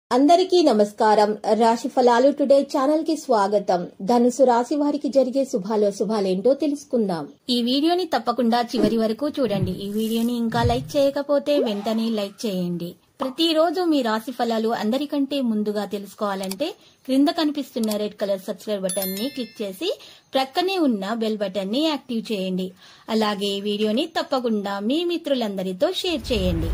అందరికీ నమస్కారం రాశి ఫలాలు టుడే ఛానల్ కి స్వాగతం ధనుసు రాశి వారికి జరిగే శుభాలో శుభాలేంటో తెలుసుకుందాం ఈ వీడియోని తప్పకుండా చివరి వరకు చూడండి ఈ వీడియోని ఇంకా లైక్ చేయకపోతే వెంటనే లైక్ చేయండి ప్రతిరోజు మీ రాశి ఫలాలు అందరికంటే ముందుగా తెలుసుకోవాలంటే క్రింద కనిపిస్తున్న రెడ్ కలర్ సబ్స్క్రైబ్ బటన్ ని క్లిక్ చేసి ప్రక్కనే ఉన్న బెల్ బటన్ ని యాక్టివ్ చేయండి అలాగే ఈ వీడియోని తప్పకుండా మీ మిత్రులందరితో షేర్ చేయండి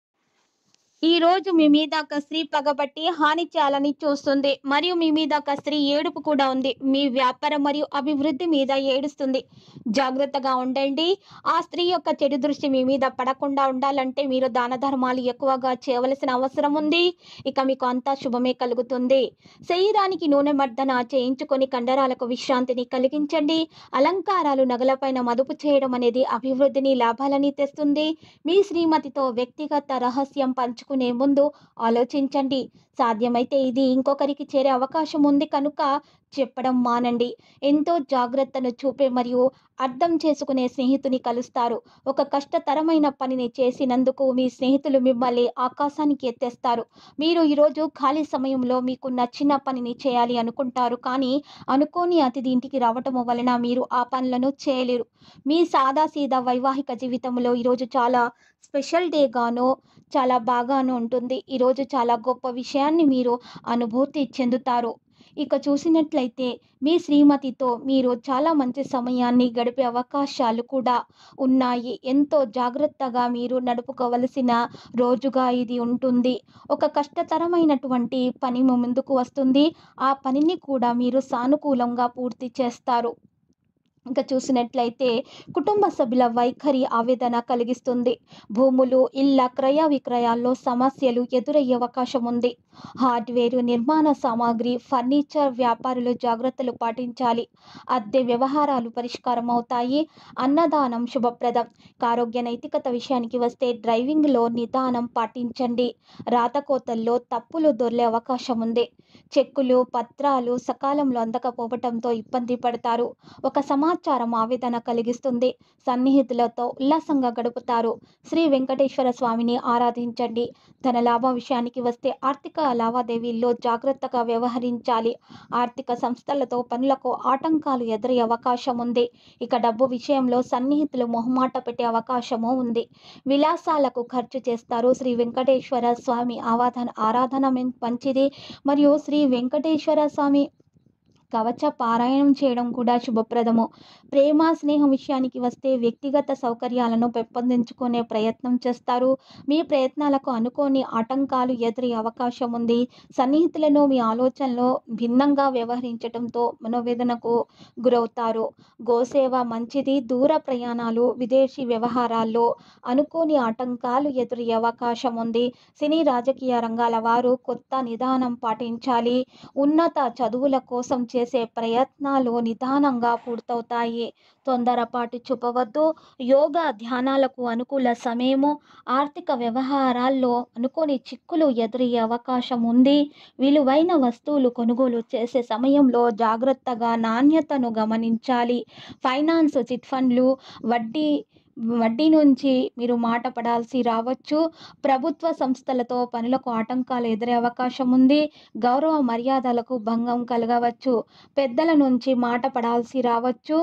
ఈ రోజు మీ మీద ఒక స్త్రీ పగబట్టి హాని చేయాలని చూస్తుంది మరియు మీ మీద ఒక స్త్రీ ఏడుపు కూడా ఉంది మీ వ్యాపారం మరియు అభివృద్ధి మీద ఏడుస్తుంది జాగ్రత్తగా ఉండండి ఆ స్త్రీ యొక్క చెడు దృష్టి మీ మీద పడకుండా ఉండాలంటే మీరు దాన ధర్మాలు ఎక్కువగా చేయవలసిన అవసరం ఉంది ఇక మీకు అంతా శుభమే కలుగుతుంది శరీరానికి నూనె మర్దన చేయించుకొని కండరాలకు విశ్రాంతిని కలిగించండి అలంకారాలు నగలపైన మదుపు చేయడం అనేది అభివృద్ధిని లాభాలని తెస్తుంది మీ శ్రీమతితో వ్యక్తిగత రహస్యం పంచుకునే ముందు ఆలోచించండి సాధ్యమైతే ఇది ఇంకొకరికి చేరే అవకాశం ఉంది కనుక చెప్పడం మానండి ఎంతో జాగ్రత్తను చూపే మరియు అర్థం చేసుకునే స్నేహితుని కలుస్తారు ఒక కష్టతరమైన పనిని చేసినందుకు మీ స్నేహితులు మిమ్మల్ని ఆకాశానికి ఎత్తేస్తారు మీరు ఈరోజు ఖాళీ సమయంలో మీకు నచ్చిన పనిని చేయాలి అనుకుంటారు కానీ అనుకోని అతిథి ఇంటికి రావటం వలన మీరు ఆ పనులను చేయలేరు మీ సాదాసీదా వైవాహిక జీవితంలో ఈరోజు చాలా స్పెషల్ డేగానో చాలా బాగాను ఉంటుంది ఈరోజు చాలా గొప్ప విషయాన్ని మీరు అనుభూతి చెందుతారు ఇక చూసినట్లయితే మీ శ్రీమతితో మీరు చాలా మంచి సమయాన్ని గడిపే అవకాశాలు కూడా ఉన్నాయి ఎంతో జాగ్రత్తగా మీరు నడుపుకోవలసిన రోజుగా ఇది ఉంటుంది ఒక కష్టతరమైనటువంటి పని మీ ముందుకు వస్తుంది ఆ పనిని కూడా మీరు సానుకూలంగా పూర్తి చేస్తారు ఇంకా చూసినట్లయితే కుటుంబ సభ్యుల వైఖరి ఆవేదన కలిగిస్తుంది భూములు ఇళ్ల క్రయ విక్రయాల్లో సమస్యలు ఎదురయ్యే అవకాశం ఉంది హార్డ్వేర్ నిర్మాణ సామాగ్రి ఫర్నిచర్ వ్యాపారులు జాగ్రత్తలు పాటించాలి అద్దె వ్యవహారాలు పరిష్కారం అవుతాయి అన్నదానం శుభప్రదం ఆరోగ్య నైతికత విషయానికి వస్తే డ్రైవింగ్లో నిదానం పాటించండి రాతకోతల్లో తప్పులు దొర్లే అవకాశం ఉంది చెక్కులు పత్రాలు సకాలంలో అందకపోవటంతో ఇబ్బంది పడతారు ఒక సమాచారం ఆవేదన కలిగిస్తుంది సన్నిహితులతో ఉల్లాసంగా గడుపుతారు శ్రీ వెంకటేశ్వర స్వామిని ఆరాధించండి ధన లాభ విషయానికి వస్తే ఆర్థిక లావాదేవీల్లో జాగ్రత్తగా వ్యవహరించాలి ఆర్థిక సంస్థలతో పనులకు ఆటంకాలు ఎదురయ్యే అవకాశం ఉంది ఇక డబ్బు విషయంలో సన్నిహితులు మొహమాట పెట్టే అవకాశము ఉంది విలాసాలకు ఖర్చు చేస్తారు శ్రీ వెంకటేశ్వర స్వామి ఆరాధన ఆరాధన మెన్- మంచిది మరియు శ్రీ వెంకటేశ్వర స్వామి కవచ పారాయణం చేయడం కూడా శుభప్రదము ప్రేమ స్నేహం విషయానికి వస్తే వ్యక్తిగత సౌకర్యాలను పెంపొందించుకునే ప్రయత్నం చేస్తారు మీ ప్రయత్నాలకు అనుకోని ఆటంకాలు ఎదురయ్యే అవకాశం ఉంది సన్నిహితులను మీ ఆలోచనలో భిన్నంగా వ్యవహరించడంతో మనోవేదనకు గురవుతారు గోసేవ మంచిది దూర ప్రయాణాలు విదేశీ వ్యవహారాల్లో అనుకోని ఆటంకాలు ఎదురయ్యే అవకాశం ఉంది సినీ రాజకీయ రంగాల వారు కొత్త నిదానం పాటించాలి ఉన్నత చదువుల కోసం చేసే ప్రయత్నాలు నిదానంగా పూర్తవుతాయి తొందరపాటు చూపవద్దు యోగా ధ్యానాలకు అనుకూల సమయము ఆర్థిక వ్యవహారాల్లో అనుకోని చిక్కులు ఎదురయ్యే అవకాశం ఉంది విలువైన వస్తువులు కొనుగోలు చేసే సమయంలో జాగ్రత్తగా నాణ్యతను గమనించాలి ఫైనాన్స్ చిట్ ఫండ్లు వడ్డీ వడ్డీ నుంచి మీరు మాట పడాల్సి రావచ్చు ప్రభుత్వ సంస్థలతో పనులకు ఆటంకాలు ఎదురే అవకాశం ఉంది గౌరవ మర్యాదలకు భంగం కలగవచ్చు పెద్దల నుంచి మాట పడాల్సి రావచ్చు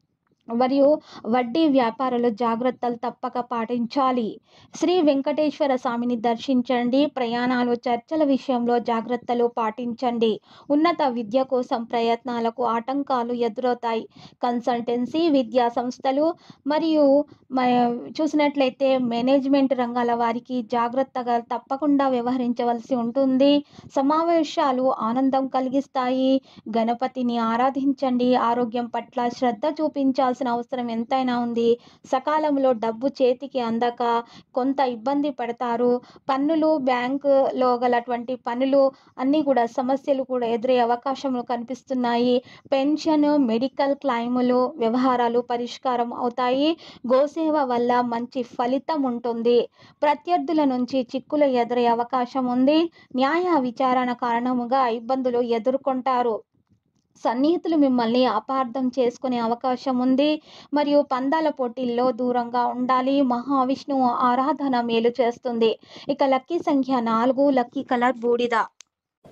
మరియు వడ్డీ వ్యాపారులు జాగ్రత్తలు తప్పక పాటించాలి శ్రీ వెంకటేశ్వర స్వామిని దర్శించండి ప్రయాణాలు చర్చల విషయంలో జాగ్రత్తలు పాటించండి ఉన్నత విద్య కోసం ప్రయత్నాలకు ఆటంకాలు ఎదురవుతాయి కన్సల్టెన్సీ విద్యా సంస్థలు మరియు మ- చూసినట్లయితే మేనేజ్మెంట్ రంగాల వారికి జాగ్రత్తగా తప్పకుండా వ్యవహరించవలసి ఉంటుంది సమావేశాలు ఆనందం కలిగిస్తాయి గణపతిని ఆరాధించండి ఆరోగ్యం పట్ల శ్రద్ధ చూపించాల్సిన అవసరం ఎంతైనా ఉంది సకాలంలో డబ్బు చేతికి అందక కొంత ఇబ్బంది పడతారు పన్నులు బ్యాంకులో గలటువంటి పనులు అన్నీ కూడా సమస్యలు కూడా ఎదురయ్యే అవకాశములు కనిపిస్తున్నాయి పెన్షన్ మెడికల్ క్లైములు వ్యవహారాలు పరిష్కారం అవుతాయి గోసేవ వల్ల మంచి ఫలితం ఉంటుంది ప్రత్యర్థుల నుంచి చిక్కులు ఎదురయ్యే అవకాశం ఉంది న్యాయ విచారణ కారణముగా ఇబ్బందులు ఎదుర్కొంటారు సన్నిహితులు మిమ్మల్ని అపార్థం చేసుకునే అవకాశం ఉంది మరియు పందాల పోటీల్లో దూరంగా ఉండాలి మహావిష్ణువు ఆరాధన మేలు చేస్తుంది ఇక లక్కీ సంఖ్య నాలుగు లక్కీ కలర్ బూడిద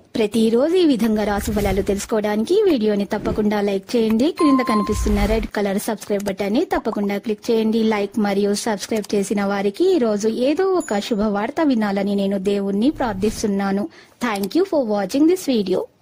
ప్రతిరోజు ఈ విధంగా రాశి ఫలాలు తెలుసుకోవడానికి వీడియోని తప్పకుండా లైక్ చేయండి క్రింద కనిపిస్తున్న రెడ్ కలర్ సబ్స్క్రైబ్ బటన్ ని తప్పకుండా క్లిక్ చేయండి లైక్ మరియు సబ్స్క్రైబ్ చేసిన వారికి ఈ రోజు ఏదో ఒక శుభవార్త వినాలని నేను దేవుణ్ణి ప్రార్థిస్తున్నాను thank you for watching this video